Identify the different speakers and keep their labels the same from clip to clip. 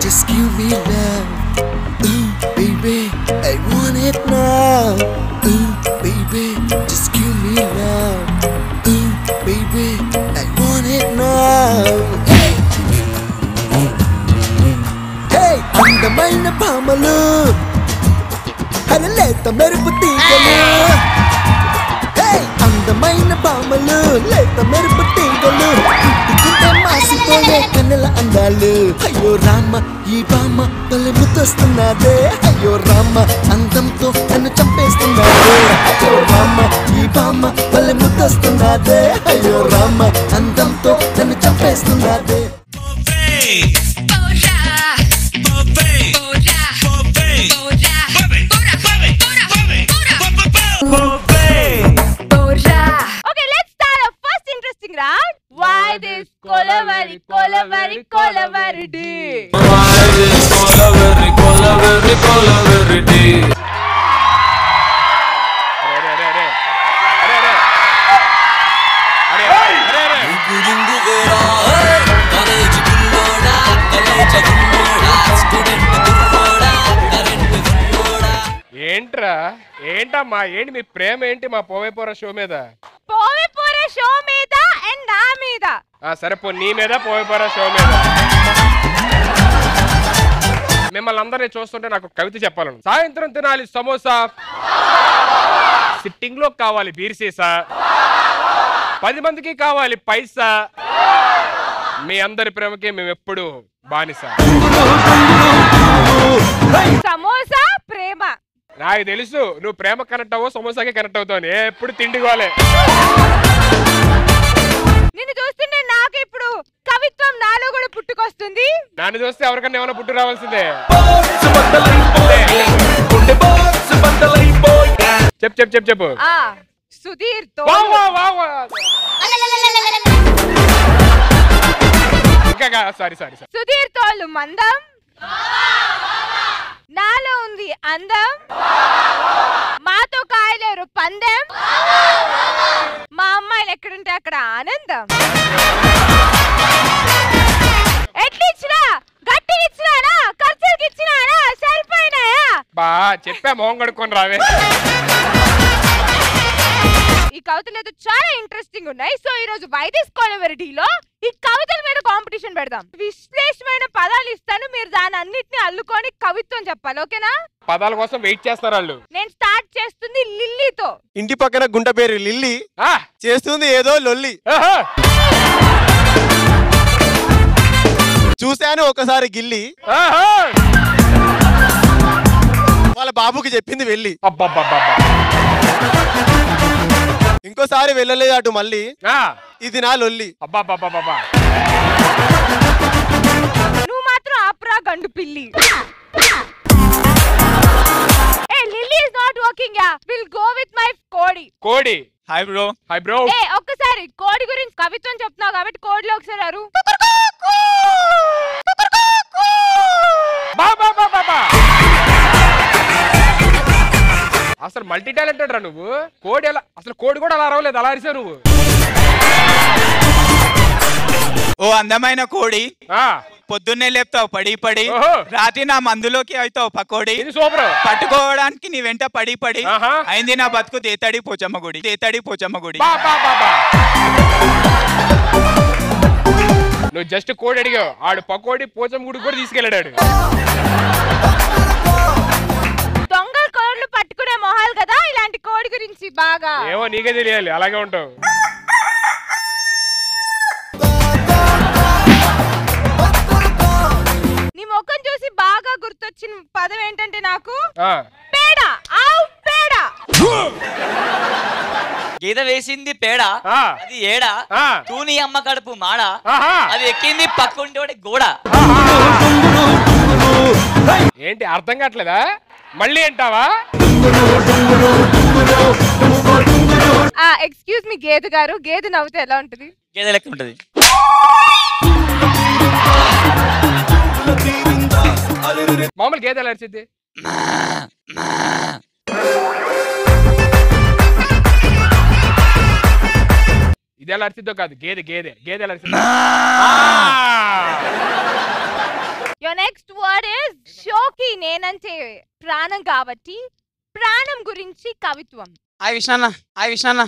Speaker 1: just give me love. Ooh, baby, I want it now. Ooh, baby, just give me love. Ooh, baby, I want it now. Hey, hey, అందమైన భామలు అరలేత మెరుపు తీగలు హే! అందమైన భామలు లేత మెరుపు తీగలు పుట్టుకుంటే మాసిపోయే కన్నెల అందాలు అయ్యో రామ ఈ బామ్మ భలే ముద్దొస్తున్నదే అయ్యో రామ అందంతో నన్ను చంపేస్తున్నదే అయ్యో రామ ఈ బామ్మ భలే ముద్దొస్తున్నదే అయ్యో రామ అందంతో నన్ను చంపేస్తున్నదే
Speaker 2: Okay, let's start our first interesting round. Why this Kolavari, Kolavari, Kolavari day?
Speaker 3: అరే, అరే, అరే, అరే. అరే, అరే. అరే, అరే, అరే, అరే. ఏంట్రా ఏంటమ్మా ఏంటి మీ ప్రేమ ఏంటి మా పోవేపోరా షో మీద
Speaker 2: పోవే పోరే షో మీద అండ్ నా మీద
Speaker 3: ఆ సరే పో నీ మీద పోవేపోరా షో మీద మిమ్మల్ని అందరినీ చూస్తుంటే నాకు కవిత చెప్పాలను సాయంత్రం తినాలి సమోసా సిట్టింగ్ లో కావాలి బీర్ సీసా పది మందికి కావాలి పైసా మీ అందరి ప్రేమకి మేము ఎప్పుడు బానిస
Speaker 2: సమోసా ప్రేమ
Speaker 3: నాకు తెలుసు నువ్వు ప్రేమ కనెక్ట్ అవ్వవు సమోసాకి కనెక్ట్ అవుతావు ఎప్పుడు తిండిగోలే
Speaker 2: నిన్ను చూస్తుంటే నాకు ఇప్పుడు కవిత్వం నాలో కూడా పుట్టుకొస్తుంది
Speaker 3: నన్ను చూస్తే ఎవరికన్నా ఏమైనా పుట్టు రావాల్సిందే చెప్పు చెప్పు చెప్పు చెప్పు
Speaker 2: ఆ సుధీర్ తో
Speaker 3: వా, వా, వా, వా. ఇంకా సారీ సారీ సారీ
Speaker 2: సుధీర్ తోళ్ళు మందం నాలో ఉంది అందం మాతో కాయలేరు పందెం మా అమ్మాయిలు ఎక్కడుంటే అక్కడ ఆనందం ఎట్లిచ్చినా గట్టిగా ఇచ్చినానా ఖర్చులకి ఇచ్చినానా సరిపోయినాయా
Speaker 3: బా చెప్పా మొహం కడుక్కొని రావే
Speaker 2: ఈ కవితలు అయితే చాలా ఇంట్రెస్టింగ్ ఉన్నాయి సో ఈ రోజు వైదిస్ కొలవరిటీలో ఈ కవితల మీద కాంపిటీషన్ పెడదాం విశ్లేషమైన పదాలు ఇస్తాను మీరు దాని అన్నిటిని అల్లుకొని కవిత్వం చెప్పాలి ఓకేనా
Speaker 3: పదాల కోసం వెయిట్ చేస్తారు వాళ్ళు
Speaker 2: నేను స్టార్ట్ చేస్తుంది లిల్లీతో
Speaker 4: ఇంటి పక్కన గుంట పేరు లిల్లీ
Speaker 3: ఆ,
Speaker 4: చేస్తుంది ఏదో లొల్లి
Speaker 3: ఆహా.
Speaker 4: చూశాను ఒకసారి గిల్లి
Speaker 3: ఆహా.
Speaker 4: వాళ్ళ బాబుకి చెప్పింది వెళ్ళి
Speaker 3: అబ్బబ్బబ్బబ్బా.
Speaker 4: ఇంకోసారి వెళ్ళలేదు అటు మళ్ళీ
Speaker 3: ఆ,
Speaker 4: ఇది నా లొల్లి
Speaker 3: అబ్బబ్బబ్బబ్బబ్బా.
Speaker 2: నువ్వు మాత్రం ఆప్రా గండు పిల్లి a lily is not working yeah will go with my కోడి
Speaker 3: కోడి
Speaker 5: హాయ్ బ్రో
Speaker 3: హాయ్ బ్రో
Speaker 2: ఏ ఒక్కసారి కోడి గురించి కవిత్వం చెప్తున్నావు కాబట్టి కోడిలో ఒకసారి అరు
Speaker 3: బా బా బా బా బా. అసలు మల్టీ టాలెంటెడ్ రా నువ్వు కోడి ఎలా అసలు కోడి కూడా అలా అరవలేదు అలా అరిసావు నువ్వు
Speaker 5: ఓ అందమైన కోడి
Speaker 3: ఆ,
Speaker 5: పొద్దున్నే లేపుతావు పడి పడి
Speaker 3: ఓహో.
Speaker 5: రాత్రి నా మందులోకి అవుతావు పకోడి
Speaker 3: ఇది సూపర్
Speaker 5: పట్టుకోవడానికి నీ వెంట పడి పడి
Speaker 3: ఆహా.
Speaker 5: అయింది నా బతుకు తేతడి పోచమ్మ గుడి తేతడి పోచమ్మ గుడి
Speaker 3: బా బా బా బా నువ్వు జస్ట్ కోడి అడిగావు ఆడు పకోడి పోచం గుడి కూడా తీసుకెళ్ళాడు
Speaker 2: దొంగ కోళ్ళు పట్టుకునే మొహాలు కదా ఇలాంటి కోడి గురించి బాగా
Speaker 3: ఏమో నీకే తెలియాలి అలాగే ఉంటావు
Speaker 2: నీ ముఖం చూసి బాగా గుర్తొచ్చిన పదం ఏంటంటే నాకు
Speaker 3: ఆ,
Speaker 2: పేడ ఆవు పేడ
Speaker 6: గీత వేసింది పేడ
Speaker 3: ఆ,
Speaker 6: అది ఏడ
Speaker 3: ఆ.
Speaker 6: తూని అమ్మ కడుపు మాడ
Speaker 3: ఆహా.
Speaker 6: అది ఎక్కింది పక్కుంటోడి గోడ
Speaker 3: ఏంటి అర్థం కావట్లేదా మళ్ళీ ఏంటావా
Speaker 2: ఎక్స్క్యూజ్ మీ గేదె గారు గేదె నవ్వుతే ఎలా ఉంటది
Speaker 6: గేదె లెక్క ఉంటది
Speaker 3: మామూలు గేదె ఎలా అరిచిద్ది ఇది ఎలా అరిచిద్దో కాదు గేదె గేదె గేదె ఎలా అరిచిద్ది
Speaker 2: యువర్ నెక్స్ట్ వర్డ్ ఇస్ షోకి నేనంటే ప్రాణం కాబట్టి ప్రాణం గురించి కవిత్వం
Speaker 5: హాయ్ విష్ణన్న హాయ్ విష్ణన్న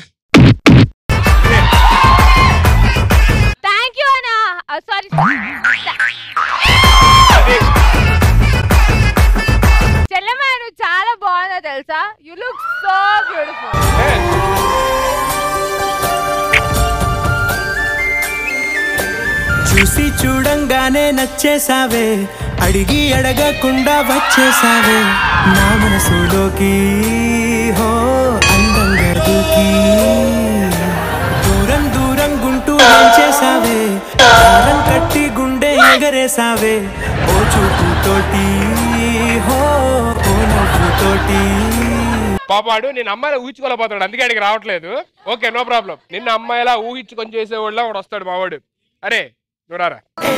Speaker 2: థ్యాంక్ యూ అన్నా సారీ చెల్లెమ్మ నువ్వు చాలా బాగుందా తెలుసా యు లుక్ సో బ్యూటిఫుల్
Speaker 7: చూసి చూడంగానే నచ్చేసావే అడిగి అడగకుండా వచ్చేసావే నా మనసులోకి హో అందంగా దూకి దూరం దూరం గుంటూ చేసావే దారం కట్టి గుండె ఎగరేసావే ఓ చూపుతోటి హో ఓ నవ్వుతోటి
Speaker 3: పాపాడు నేను అమ్మాయిలా ఊహించుకోలేకపోతాడు అందుకే ఆయనకి రావట్లేదు ఓకే నో ప్రాబ్లం నిన్న అమ్మాయిలా ఊహించుకొని చేసేవాళ్ళ వాడు వస్తాడు మావాడు అరే చూడారా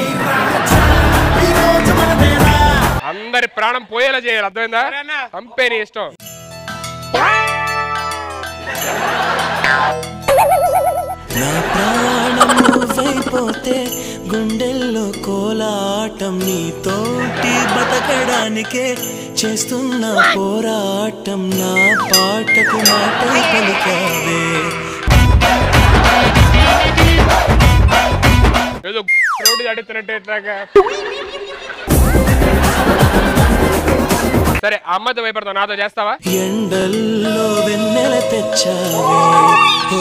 Speaker 3: అందరి ప్రాణం పోయేలా చేయాలి అర్థమైందా చంపే నీ ఇష్టం
Speaker 7: నా ప్రాణం నువ్వైపోతే గుండెల్లో కోలాటం నీతోటి బతకడానికే చేస్తున్న పోరాటం నా పాటకు మాట పలికావే
Speaker 3: ఏదో రోడ్డు దాడుతున్నట్టు ఎట్లాగా సరే ఆ అమ్మాయితో భయపడతావు నాతో చేస్తావా
Speaker 7: ఎండల్లో వెన్నెల తెచ్చావే ఓ,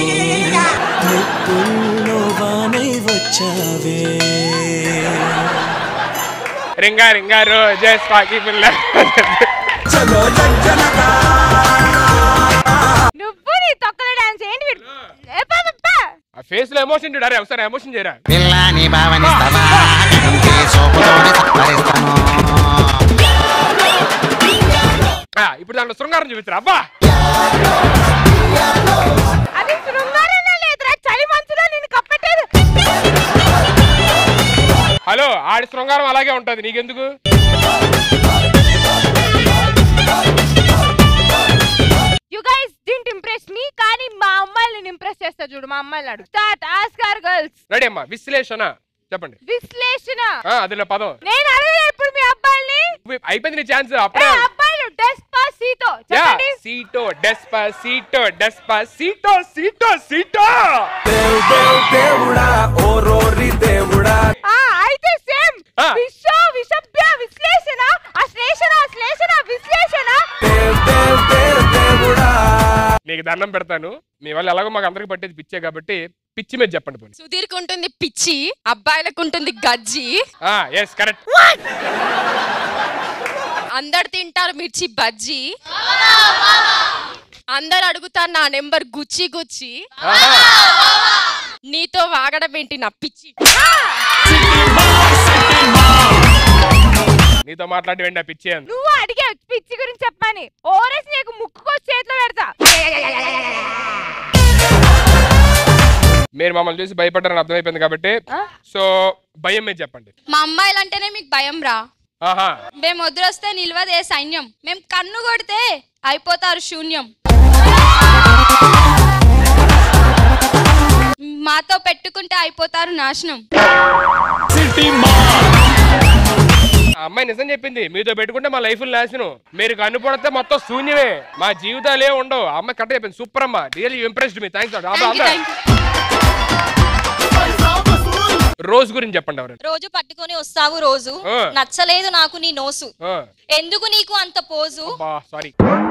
Speaker 7: నిప్పుల్లో వానై వచ్చావే
Speaker 3: రింగా రింగా రోజే స్వాకి పిల్ల
Speaker 2: నువ్వు నీ తొక్కల డాన్స్ ఏంటి వీడు? ఏ పా, పా, పా.
Speaker 3: ఆ ఫేస్ లో ఎమోషన్ చూడారే ఒకసారి ఎమోషన్ చేయరా
Speaker 8: పిల్లని భావనిస్తావా ఇంకే సోపుతోనే సత్కరిస్తాను
Speaker 3: ఆ, ఇప్పుడు దాంట్లో శృంగారం చూపిస్తారు అబ్బా
Speaker 2: అది శృంగారమే లేదురా చలి మంచులో నిన్ను కప్పెట్టేది
Speaker 3: హలో ఆడి శృంగారం అలాగే ఉంటది నీకెందుకు
Speaker 2: you guys didn't impress me కానీ మా అమ్మాయిలను ఇంప్రెస్ చేస్తా చూడు మా అమ్మాయిలు అడుగు స్టార్ట్ ఆస్కార్ గర్ల్స్
Speaker 3: రెడీ అమ్మా విశ్లేషణ చెప్పండి
Speaker 2: విశ్లేషణ
Speaker 3: ఆ, అదిలో పదం
Speaker 2: నేను అడగలే ఇప్పుడు మీ అబ్బాయిని
Speaker 3: అయిపోయింది నీ ఛాన్స్
Speaker 2: ఏ
Speaker 3: అప్పుడే
Speaker 2: అబ్బాయిలు డెస్పాసీతో
Speaker 3: యా
Speaker 2: చెప్పండి
Speaker 3: సీటో డెస్పా సీటో డెస్పా సీటో సీటో సీటో
Speaker 7: దేవ్ దేవ్ దేవుడా ఓ రోరి దేవుడా
Speaker 2: ఆ అయితే సేమ్
Speaker 3: ఆ.
Speaker 2: విశ్వ విషభ్య విశ్లేషణ అశ్లేషణ శ్లేషణ విశ్లేషణ
Speaker 7: దేవ్ దేవ్ దేవ్ దేవుడా
Speaker 3: నీకు దండం పెడతాను మీ వల్ల ఎలాగో మాకు అందరికి పట్టేది పిచ్చే కాబట్టి పిచ్చి మీద చెప్పండి పోనీ
Speaker 9: సుధీర్కి ఉంటుంది పిచ్చి అబ్బాయిలకు ఉంటుంది గజ్జి
Speaker 3: ఎస్ కరెక్ట్
Speaker 9: అందరు తింటారు మిర్చి బజ్జీ అందరు అడుగుతారు నా నెంబర్ గుచ్చి గుచ్చి నీతో వాగడం ఏంటి నా పిచ్చి
Speaker 3: నీతో మాట్లాడి వెండి ఆ పిచ్చి అని
Speaker 2: నువ్వు అడిగే పిచ్చి గురించి చెప్పని ఓరేసి నీకు ముక్కుకొచ్చి చేతిలో పెడతా
Speaker 3: మీరు మమ్మల్ని చూసి భయపడ్డారని అర్థమైపోయింది కాబట్టి
Speaker 2: ఆ?
Speaker 3: సో భయం మీద చెప్పండి
Speaker 9: మా అమ్మాయిలు అంటేనే మీకు భయం రా
Speaker 3: ఆహా
Speaker 9: మేము వదిలేస్తే నిల్వదే సైన్యం మేము కన్ను కొడితే అయిపోతారు శూన్యం మాతో పెట్టుకుంటే అయిపోతారు నాశనం
Speaker 3: ఆ అమ్మాయి నిజం చెప్పింది మీతో పెట్టుకుంటే మా లైఫ్ నాశనం మీరు కనుపడితే మొత్తం శూన్యమే మా జీవితాలే ఉండవు ఆ అమ్మాయి కరెక్ట్ చెప్పింది సూపర్ అమ్మా real impressed me thanks
Speaker 9: Thank you, thank you.
Speaker 3: రోజు గురించి చెప్పండి ఎవరైనా
Speaker 10: రోజు పట్టుకొని వస్తావు రోజు
Speaker 3: ఆ.
Speaker 10: నచ్చలేదు నాకు నీ నోసు
Speaker 3: ఆ,
Speaker 10: ఎందుకు నీకు అంత పోజు
Speaker 3: అబ్బా సారీ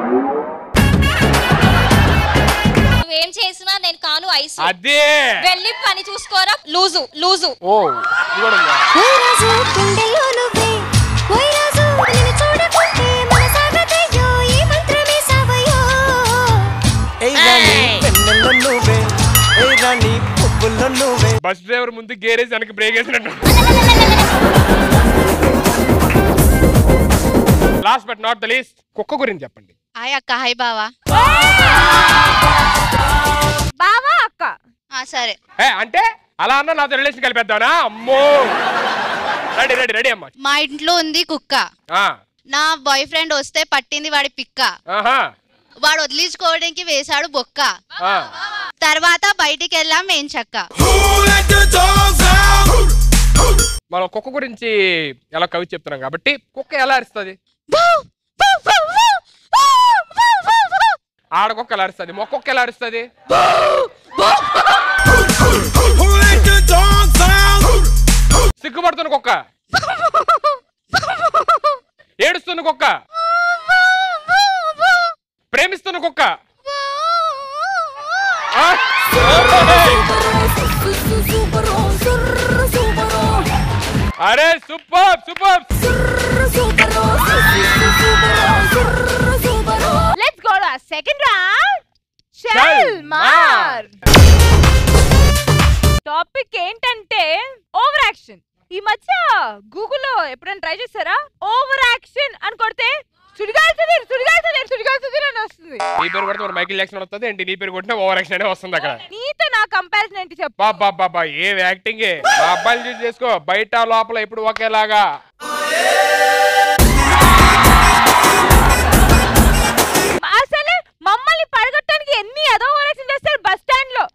Speaker 10: నువ్వేం చేసినా నేను కాను ఐసు
Speaker 3: అదే
Speaker 10: వెళ్ళి పని చూసుకోరా లూజు లూజు
Speaker 3: ఓ ఇది కూడా ఉందా?
Speaker 7: ఏయ్ రాణి వెన్నెల నువ్వే ఏయ్ రాణి పువ్వుల్లో నువ్వే
Speaker 3: బస్ డ్రైవర్ ముందు గేరేజ్ వెనక బ్రేక్ వేసినట్టు last but not the least కుక్క గురించి చెప్పండి
Speaker 9: హాయ్ అక్క హాయ్ బావా
Speaker 2: బావా అక్క
Speaker 9: సరే
Speaker 3: ఏ అంటే అలా అన్న నాతో రిలేషన్ కలిపేద్దానా అమ్మో రెడీ రెడీ రెడీ అమ్మా
Speaker 9: మా ఇంట్లో ఉంది కుక్క
Speaker 3: ఆ,
Speaker 9: నా బాయ్ ఫ్రెండ్ వస్తే పట్టింది వాడి పిక్క
Speaker 3: ఆహా
Speaker 9: వాడు వదిలించుకోవడానికి వేశాడు బొక్క
Speaker 3: ఆ.
Speaker 9: తర్వాత బయటికి వెళ్ళాం మేం చక్క
Speaker 3: మనం కుక్క గురించి ఎలా కవి చెప్తున్నాం కాబట్టి కుక్క ఎలా అరుస్తుంది ఆడ కుక్క ఎలా అరుస్తుంది మొక్క కుక్క ఎలా అరుస్తుంది సిగ్గుపడుతున్న కుక్క ఏడుస్తున్న కుక్క ప్రేమిస్తున్న కుక్క ఆ? అరే super super
Speaker 2: let's go to second round
Speaker 3: Shall
Speaker 2: షెల్ మార్ టాపిక్ ఏంటంటే ఓవర్ యాక్షన్ ఈ మధ్య గూగుల్లో ఎప్పుడైనా ట్రై చేశారా ఓవర్ యాక్షన్ అని కొడితే సుడిగాలి సుధీర్ సుడిగాలి సుధీర్ సుడిగాలి సుధీర్ అని వస్తుంది
Speaker 3: నీ పేరు కొడితే మరి మైకిల్ జాక్సన్ వస్తుంది ఏంటి నీ పేరు కొట్టినా ఓవర్ యాక్షన్ అనే వస్తుంది అక్కడ
Speaker 2: నీతో నా కంపారిజన్ ఏంటి చెప్పు
Speaker 3: బాబా బాబా ఏం యాక్టింగ్ మా అబ్బాయిలు చూసి చేసుకో బయట లోపల ఇప్పుడు ఒకేలాగా
Speaker 2: అసలు మమ్మల్ని పడగొట్టడానికి ఎన్ని ఏదో ఓవర్ యాక్షన్ చేస్తారు బస్ స్టాండ్ లో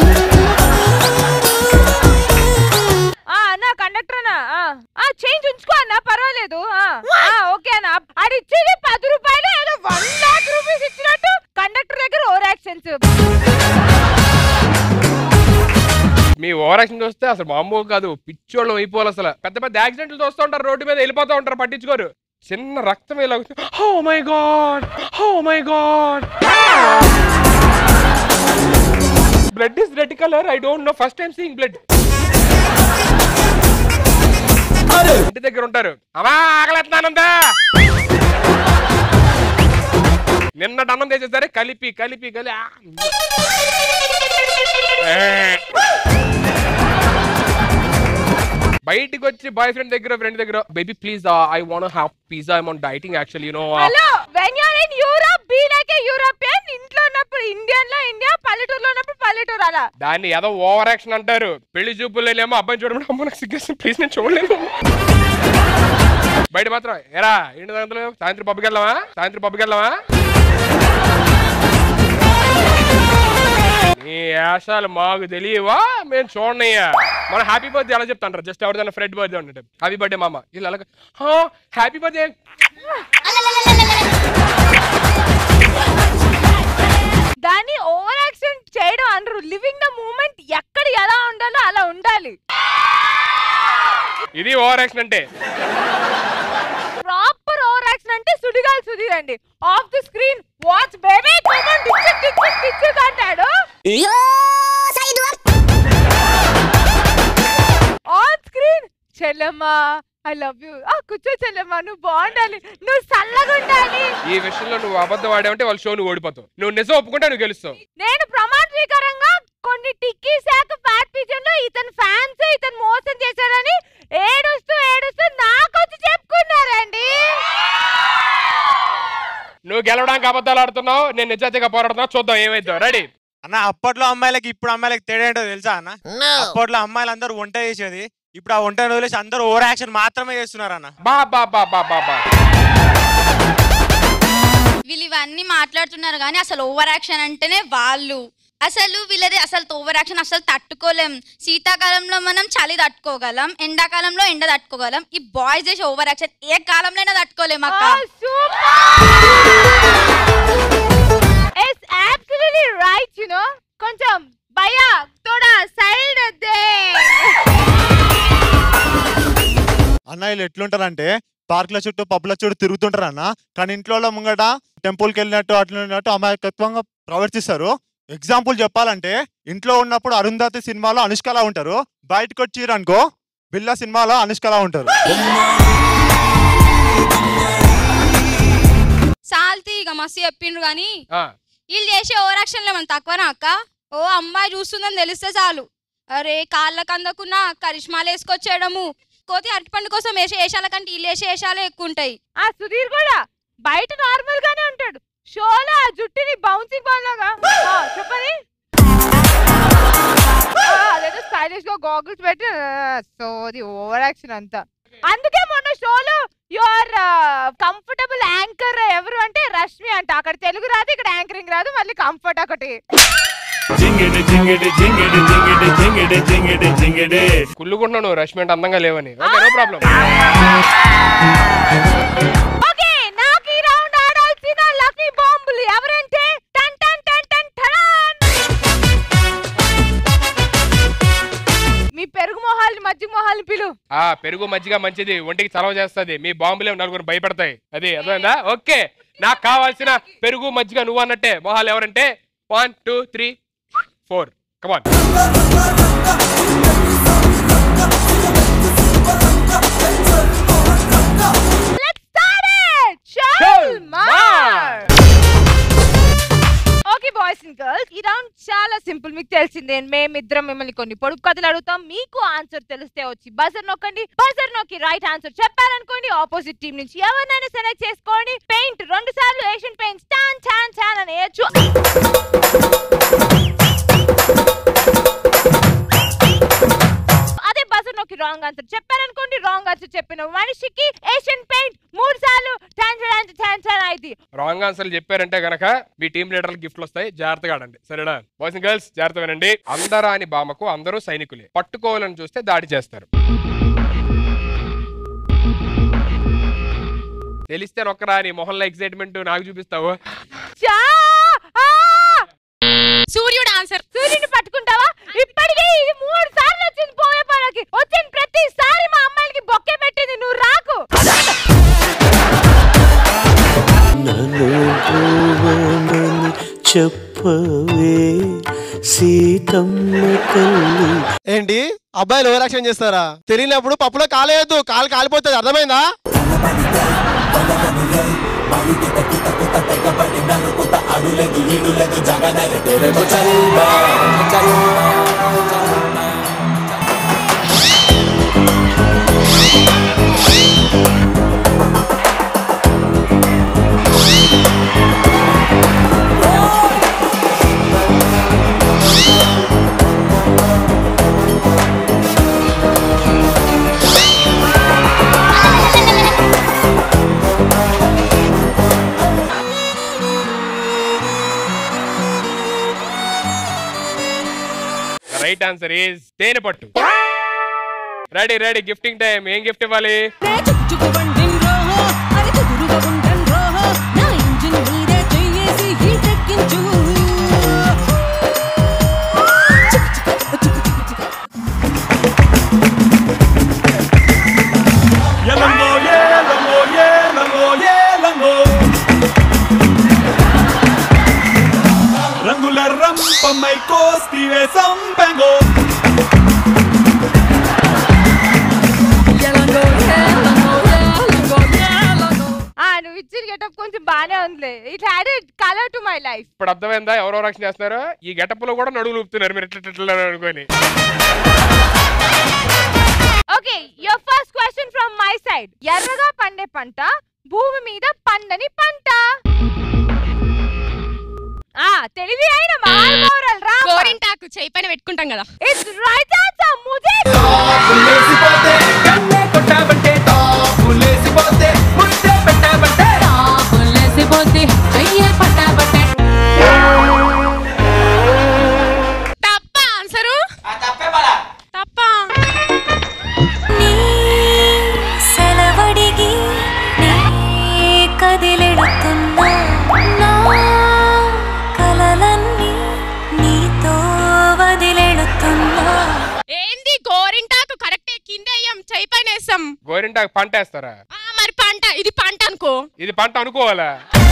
Speaker 2: ఆ అన్న కండక్టర్ అన్న ఆ, ఆ చేంజ్ ఉంచుకో అన్న పర్వాలేదు ఆ, ఆ, ఓకే అన్న అది ఇచ్చేది పది రూపాయలు ఏదో వన్ లాక్ రూపీస్ ఇచ్చినట్టు కండక్టర్ దగ్గర ఓవర్ యాక్షన్స్
Speaker 3: మీ ఓవర్ యాక్షన్ చూస్తే అసలు మామూలు కాదు పిచ్చోళ్ళు అయిపోవాలి అసలు పెద్ద పెద్ద యాక్సిడెంట్లు చూస్తూ ఉంటారు రోడ్డు మీద వెళ్ళిపోతూ ఉంటారు పట్టించుకోరు చిన్న రక్తం ఇలా oh my god oh my god blood is red colour I don't know first time seeing blood ఇంటి దగ్గర ఉంటారు అమ్మా ఆకలేస్తున్నానందా నిన్నటి అన్నం తెచ్చేసరి కలిపి కలిపి కలి ఆ. బయటికి వచ్చి బాయ్ ఫ్రెండ్ దగ్గర ఫ్రెండ్ దగ్గర baby please I want have pizza I'm on dieting actually you know
Speaker 2: hello when you're in Europe be like a European ఇంట్లో ఉన్నప్పుడు ఇండియన్ లో ఇండియా పల్లెటూరులో ఉన్నప్పుడు పల్లెటూరు అలా
Speaker 3: దాన్ని ఏదో ఓవర్ యాక్షన్ అంటారు పెళ్లి చూపులేమో అబ్బాయి చూడమని అమ్మ నాకు సిగ్గేస్తుంది ప్లీజ్ నేను చూడలేను బయట మాత్రం ఎరా ఏంటి సంగతులు సాయంత్రం పబ్కి వెళ్దామా సాయంత్రం పబ్కి వెళ్దామా నీ యాసాలు మాకు తెలియవా మేము చూడనయ్యా మన హ్యాపీ బర్త్డే ఎలా చెప్తాంటారు జస్ట్ ఎవరిదైనా ఫ్రెండ్ బర్త్డే ఉన్నట్టు హ్యాపీ బర్త్డే మామ ఇలా అలాగే హ్యాపీ బర్త్డే
Speaker 2: దాన్ని ఓవర్ యాక్షన్ చేయడం అనరు లివింగ్ ద మూమెంట్ ఎక్కడ ఎలా ఉండాలో అలా ఉండాలి
Speaker 3: ఇది ఓవర్ యాక్షన్ అంటే
Speaker 2: ప్రాపర్ ఓవర్ యాక్షన్ అంటే సుడిగాలి సుధీర్ అండి off the screen watch baby come on డిచ్ డిచ్ డిచ్ అంటాడు ఆన్ స్క్రీన్ చెల్లమ్మా ఐ లవ్ యూ ఆ కూర్చో చెల్లమ్మా నువ్వు బాగుండాలి నువ్వు చల్లగా ఉండాలి
Speaker 3: ఈ విషయంలో నువ్వు అబద్ధం ఆడావంటే వాళ్ళ షో నువ్వు ఓడిపోతావు నువ్వు నిజం ఒప్పుకుంటే నువ్వు గెలుస్తావు
Speaker 2: నేను ప్రమాణ స్వీకారంగా కొన్ని టిక్కీ శాఖ ఫ్యాట్ పిజన్ లో ఇతను ఫ్యాన్స్ ఇతను మోసం చేశారని ఏడుస్తూ ఏడుస్తూ నాకు వచ్చి చెప్పుకున్నారండి
Speaker 3: నువ్వు గెలవడానికి అబద్ధాలు ఆడుతున్నావు నేను నిజాయితీగా పోరాడుతున్నా చూద్దాం ఏమైందో రెడీ
Speaker 4: అన్న అప్పట్లో అమ్మాయిలకి ఇప్పుడు అమ్మాయిలకి తేడా ఏంటో తెలుసా అన్న అప్పట్లో అమ్మాయిలు అందరూ వంట చేసేది ఇప్పుడు ఆ వంట వదిలేసి అందరూ ఓవర్ యాక్షన్ మాత్రమే చేస్తున్నారు అన్న
Speaker 3: బా బా బా బా బా బా
Speaker 9: వీళ్ళు ఇవన్నీ మాట్లాడుతున్నారు కానీ అసలు ఓవర్ యాక్షన్ అంటేనే వాళ్ళు అసలు వీళ్ళది అసలు ఓవర్ యాక్షన్ అసలు తట్టుకోలేం శీతాకాలంలో మనం చలి తట్టుకోగలం ఎండాకాలంలో ఎండ తట్టుకోగలం ఈ బాయ్స్ చేసే ఓవర్ యాక్షన్ ఏ కాలంలో అయినా తట్టుకోలేం అక్క
Speaker 2: yes absolutely right you know కొంచెం భయ్యా తోడా సైడ్ దే
Speaker 11: అన్న వీళ్ళు ఎట్లుంటారంటే పార్కుల చుట్టూ పబ్ల చుట్టూ తిరుగుతుంటారు అన్న కానీ ఇంట్లో ముంగట టెంపుల్కి వెళ్ళినట్టు అట్లా ఉన్నట్టు అమాయకత్వంగా ప్రవర్తిస్తారు ఎగ్జాంపుల్ చెప్పాలంటే ఇంట్లో ఉన్నప్పుడు అరుంధతి సినిమాలో అనుష్కలా ఉంటారు బయటకు వచ్చిర్రు అనుకో బిల్లా సినిమాలో అనుష్కలా ఉంటారు
Speaker 9: సాల్తీ ఇక మస్తు చెప్పిండ్రు కానీ వీళ్ళు చేసే ఓవర్ యాక్షన్ మనం తక్కువనా అక్క ఓ అమ్మాయి చూస్తుందని తెలిస్తే చాలు అరే కాళ్ళకు అందకున్న కరిష్మాలు వేసుకొచ్చేయడము కోతి అరటిపండు కోసం వేసే వేషాల కంటే వీళ్ళు వేసే వేషాలే ఎక్కువ ఉంటాయి
Speaker 2: ఆ సుధీర్ కూడా బయట నార్మల్ గానే ఉంటాడు షోలో ఆ జుట్టుని బౌన్సింగ్ బాల్ లాగా ఆ, చెప్పని ఆ, అదేదో స్టైలిష్ గా గాగుల్స్ పెట్టి సో అది ఓవర్ యాక్షన్ అంతా అందుకే మొన్న షోలో యువర్ కంఫర్టబుల్ యాంకర్ ఎవరు అంటే రష్మి అంట అక్కడ తెలుగు రాదు ఇక్కడ యాంకరింగ్ రాదు మళ్ళీ కంఫర్ట్ ఒకటి
Speaker 12: జింగిడి జింగిడి జింగిడి జింగిడి జింగిడి జింగిడి జింగిడి
Speaker 3: కుళ్ళుకుంటున్నాను రష్మి అంటే అందంగా లేవని ఓకే నో ప్రాబ్లం
Speaker 2: ఓకే నాకు ఈ రౌండ్ ఆడాల్సిన లక్కీ బాంబులు ఎవరంటే టన్ టన్ టన్ టన్ టన్ మీ పెరుగు మొహాలు మజ్జిగ మొహాలు పిలు
Speaker 3: ఆ పెరుగు మజ్జిగ మంచిది ఒంటికి చలవ చేస్తది మీ బాంబులే నలుగురు భయపడతాయి అది అర్థమైందా ఓకే నాకు కావాల్సిన పెరుగు మజ్జిగ నువ్వు అన్నట్టే మొహాలు ఎవరంటే one two three four come on
Speaker 2: okay boys and girls ఈ రౌండ్ చాలా సింపుల్ మీకు తెలిసిందే మేమిద్దరం మిమ్మల్ని కొన్ని పొడుపు కథలు అడుగుతాం మీకు ఆన్సర్ తెలిస్తే వచ్చి బజర్ నొక్కండి బజర్ నొక్కి రైట్ ఆన్సర్ చెప్పారనుకోండి ఆపోజిట్ టీం నుంచి ఎవరినైనా సెలెక్ట్ చేసుకోండి పెయింట్ రెండు సార్లు ఏషియన్ పెయింట్ స్టాన్ ఛాన్ ఛాన్ అని వేయచ్చు అదే బజర్ నొక్కి రాంగ్ ఆన్సర్ చెప్పారనుకోండి రాంగ్ ఆన్సర్ చెప్పిన మనిషికి ఏషియన్ పెయింట్ మూడు సార్లు ఛాన్ ఛాన్ ఛాన్ ఛాన్ అయింది
Speaker 3: రాంగ్ ఆన్సర్లు చెప్పారంటే గనక మీ టీం లీడర్లకు గిఫ్ట్లు వస్తాయి జాగ్రత్తగా ఆడండి సరేనా బాయ్స్ అండ్ గర్ల్స్ జాగ్రత్త వినండి అందరాని బామకు అందరూ సైనికులే పట్టుకోవాలని చూస్తే దాడి చేస్తారు తెలిస్తే నొక్కరా నీ మొహంలో ఎక్సైట్మెంట్ నాకు చూపిస్తావు
Speaker 2: చా ఆ!
Speaker 13: సూర్యుడు ఆన్సర్
Speaker 2: సూర్యుని పట్టుకుంటావా ఇప్పటికే ఇది మూడు సార్లు వచ్చింది పోయే పనికి వచ్చిన ప్రతిసారి మా అమ్మాయిలకి బొక్కే పెట్టింది నువ్వు రాకు
Speaker 14: నన్ను పోవనని చెప్పవే సీతమ్మ తల్లి
Speaker 15: ఏంటి అబ్బాయిలు ఓవర్ యాక్షన్ చేస్తారా తెలియనప్పుడు పప్పులో కాలేయద్దు కాలు కాలిపోతుంది అర్థమైందా
Speaker 3: రైట్ ఆన్సర్ ఈజ్ తేనె పట్టు రెడీ రెడీ గిఫ్టింగ్ టైం ఏం గిఫ్ట్ ఇవ్వాలి
Speaker 12: ఎలంగో ఏలంగో ఏలంగో ఏలంగో రంగుల రంపమై కోస్తివే సంపెంగో
Speaker 2: ఆ నువ్వు ఇచ్చిన గెటప్ కొంచెం బానే ఉందిలే it had colour to my life
Speaker 3: ఇప్పుడు అర్థమైందా ఎవరో రక్షణ చేస్తున్నారో ఈ గెటప్ లో కూడా నడువులు ఊపుతున్నారు మీరు ఇట్లా ఇట్లా ఇట్లా అనుకొని
Speaker 2: okay your first question from my side ఎర్రగా పండే పంట భూమి మీద పండని పంట ఆ తెలివి అయిన మహానుభావురాలు రా
Speaker 13: గోరింటాకు చేయి పైన పెట్టుకుంటాం కదా
Speaker 2: ఇట్స్ రైట్ ఆన్సర్ ముజే
Speaker 13: తప్ప ఆన్సరు తప్ప
Speaker 16: సెలవడిగి నీ కదిలెడుతున్నా నా కలలన్నీ నీతో వదిలెడుతున్నా
Speaker 13: ఏంది గోరింటాకు కరెక్టే కింద అయ్యాం చేయి పైన వేస్తాం
Speaker 3: గోరింటాకు పంట వేస్తారా
Speaker 13: ఆ, మరి పంట ఇది పంట అనుకో
Speaker 3: ఇది పంట అనుకోవాలా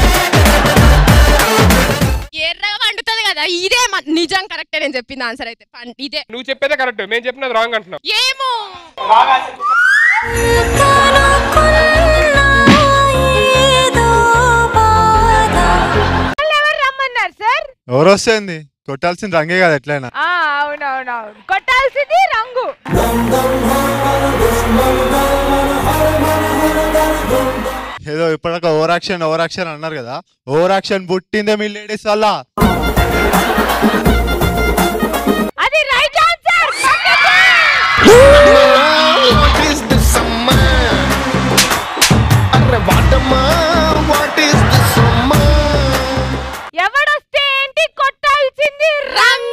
Speaker 13: ఎర్రగా వండుతుంది కదా ఇదే మ- నిజం కరెక్టే నేను చెప్పింది ఆన్సర్ అయితే పం- ఇదే
Speaker 3: నువ్వు చెప్పేదే కరెక్ట్ మేము చెప్పినది రాంగ్ అంటున్నావు
Speaker 13: ఏమో
Speaker 2: వాళ్ళు ఎవరు రమ్మన్నారు సార్
Speaker 11: ఎవరు వస్తుంది కొట్టాల్సిన రంగే కదా ఎట్లయినా
Speaker 2: ఆ అవునవునవును కొట్టాల్సింది రంగు
Speaker 11: ఏదో ఇప్పటిదాకా ఓవర్ యాక్షన్ ఓవర్ యాక్షన్ అన్నారు కదా ఓవర్ యాక్షన్ పుట్టిందే మీ లేడీస్ వల్ల
Speaker 2: అది right answer
Speaker 1: What is this summer? అరే వాటమ్మా వాట్ ఈస్ దిస్ సమ్మర్
Speaker 2: ఎవడొస్తే ఏంటి కొట్టాల్సింది రంగు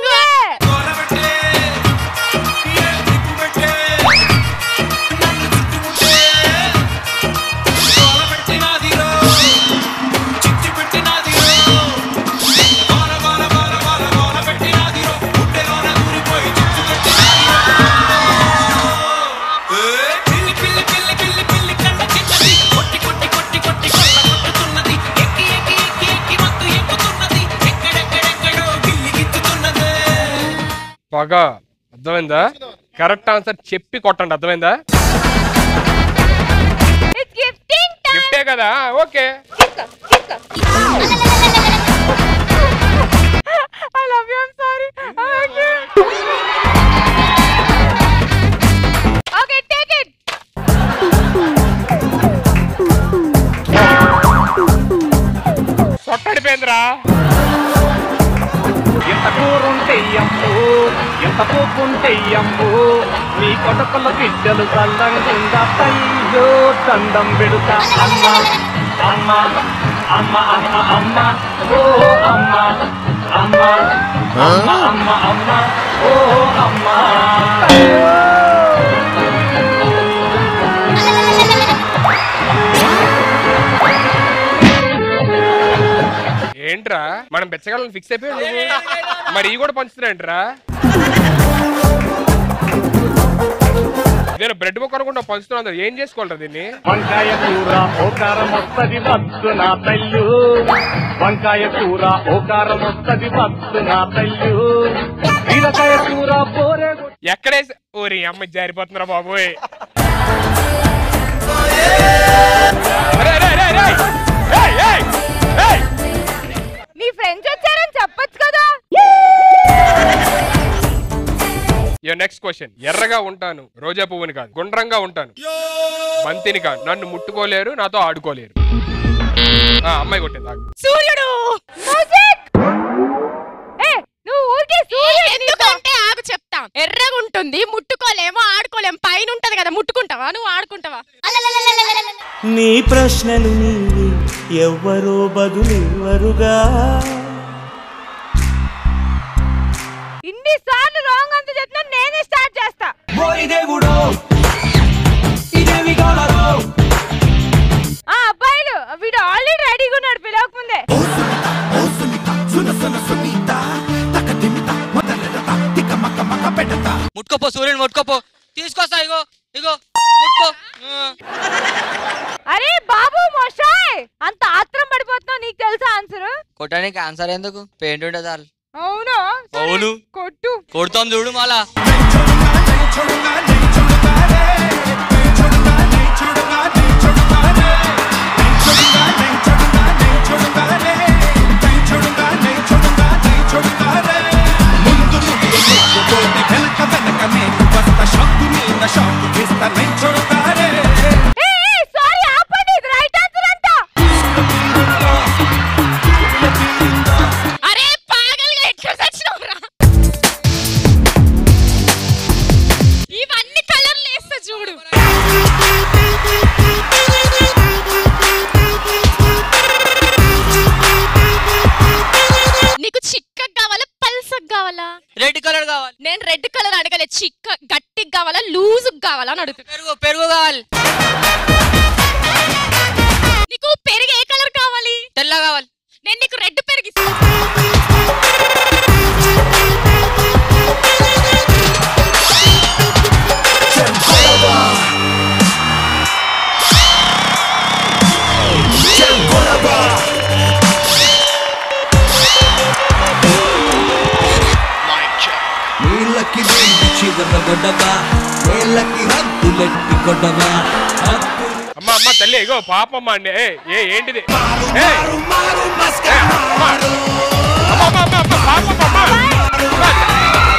Speaker 3: పగ అర్థమైందా కరెక్ట్ ఆన్సర్ చెప్పి కొట్టండి అర్థమైందా గిఫ్టే కదా okay
Speaker 2: I love you. I'm sorry. Okay. Okay, take it.
Speaker 3: సొట్టడిపోయిందిరా
Speaker 12: ఎంత కూరుంటే అమ్ము ఎంత పోకుంటే అమ్ము నీ కొడుకుల బిడ్డలు చల్లంగా తల్లిలో దండం పెడుతా అమ్మ అమ్మ అమ్మ అమ్మ అమ్మ ఓ అమ్మ అమ్మ అమ్మ అమ్మ అమ్మ ఓ అమ్మ
Speaker 3: ఏంట్రా మనం బెచ్చగాళ్ళని ఫిక్స్ అయిపోయి మరి ఈ కూడా పంచుతున్నాయంట్రా నేను బ్రెడ్ ముక్క అనుకుంటా పంచుతున్నా ఏం చేసుకోవాలరా దీన్ని
Speaker 12: వంకాయ కూర ఓకారం వస్తది వద్దు నా తల్లు వంకాయ కూర ఓకారం వస్తది వద్దు నా తల్లు బీరకాయ కూర పోరే
Speaker 3: ఎక్కడేసి ఓరి అమ్మ జారిపోతున్నారా బాబోయ్ అరే, అరే, అరే, అరే! ఏయ్, ఏయ్, ఏయ్!
Speaker 2: నీ ఫ్రెండ్స్ వచ్చారని చెప్పొచ్చు కదా
Speaker 3: యో నెక్స్ట్ క్వశ్చన్ ఎర్రగా ఉంటాను రోజా పువ్వుని కాదు గుండ్రంగా ఉంటాను బంతిని కాదు నన్ను ముట్టుకోలేరు నాతో ఆడుకోలేరు ఆ, అమ్మాయి కొట్టింది ఆగు.
Speaker 13: సూర్యుడు
Speaker 2: ఏ నువ్వు ఊరికే సూర్యుడు
Speaker 13: ఎందుకంటే ఆగు చెప్తా ఎర్రగా ఉంటుంది ముట్టుకోలేమో ఆడుకోలేము పైన ఉంటది కదా ముట్టుకుంటావా నువ్వు ఆడుకుంటావా
Speaker 14: నీ ప్రశ్నలు నీవి ఎవ్వరో బదులెవ్వరుగా
Speaker 2: ఇన్ని సార్లు రాంగ్ అంత చెప్పినా నేనే స్టార్ట్ చేస్తా ఆ అబ్బాయిలు వీడు ఆల్రెడీ రెడీగా ఉన్నాడు పిలవక ముందే
Speaker 6: ముట్టుకోపో సూర్యుని ముట్టుకోపో తీసుకొస్తా ఇగో ఇగో ముట్టుకో ఆ.
Speaker 2: అరే బాబు మోషాయ్ అంత ఆత్రం పడిపోతున్నావు నీకు తెలుసా ఆన్సర్
Speaker 6: కొట్టడానికి ఆన్సర్ ఎందుకు పెయింట్ ఉంటే చాలు
Speaker 2: అవునా సరే,
Speaker 6: అవును
Speaker 2: కొట్టు
Speaker 6: కొడతాం చూడు మళ్ళా
Speaker 2: సారీ ఆపండి ఇది రైట్ ఆన్సర్ అంట
Speaker 13: అరే పాగలుగా ఎట్లా చచ్చినావురా ఇవన్నీ కలర్లు వేస్తా చూడు నీకు చిక్కగా కావాలా పల్సగా కావాలా
Speaker 6: రెడ్ కలర్ కావాలి
Speaker 13: నేను రెడ్ కలర్ అడగలే చిక్క గట్టిగా కావాలా లూజ్ కావాలా అని అడుగుతా
Speaker 6: పెరుగు పెరుగు కావాలి
Speaker 13: నీకు పెరుగు ఏ కలర్ కావాలి
Speaker 6: తెల్ల కావాలి
Speaker 13: నేను నీకు రెడ్ పెరుగు ఇస్తా
Speaker 17: నీళ్ళకి రెండు చివర గొడవ నీళ్ళకి హద్దులెట్టి గొడవ
Speaker 3: అమ్మ అమ్మ తల్లి ఇగో పాపమ్మ అండి ఏ ఏ ఏంటిది ఏ! ఏ, అమ్మ! అమ్మ, అమ్మ, అమ్మ, అమ్మ, పాపమ్మ, అమ్మ!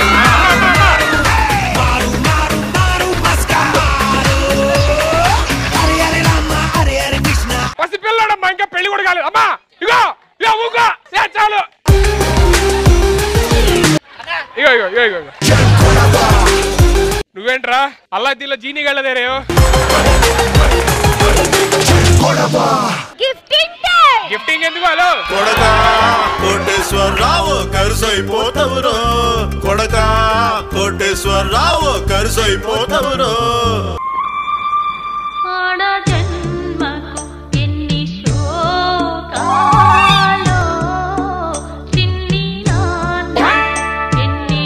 Speaker 3: పసిపిల్లాడమ్మా ఇంకా పెళ్లి కూడా కాలేదు అమ్మా ఇగో ఇగో ఊకో ఏ, చాలు ఇగో ఇగో ఇగో ఇగో ఇగో. నువ్వేంట్రా అల్లా దీనిలో జీనీ గళ్ళదేరేయో
Speaker 2: గిఫ్టింగ్
Speaker 3: గిఫ్టింగ్ ఎందుకు హలో
Speaker 18: కొడక కోటేశ్వరరావు కరుసైపోతవురో కొడక కోటేశ్వరరావు కరుసైపోతవురో
Speaker 16: ఆడ జన్మకు ఎన్ని శోకాలో చిన్ని నాన్న ఎన్ని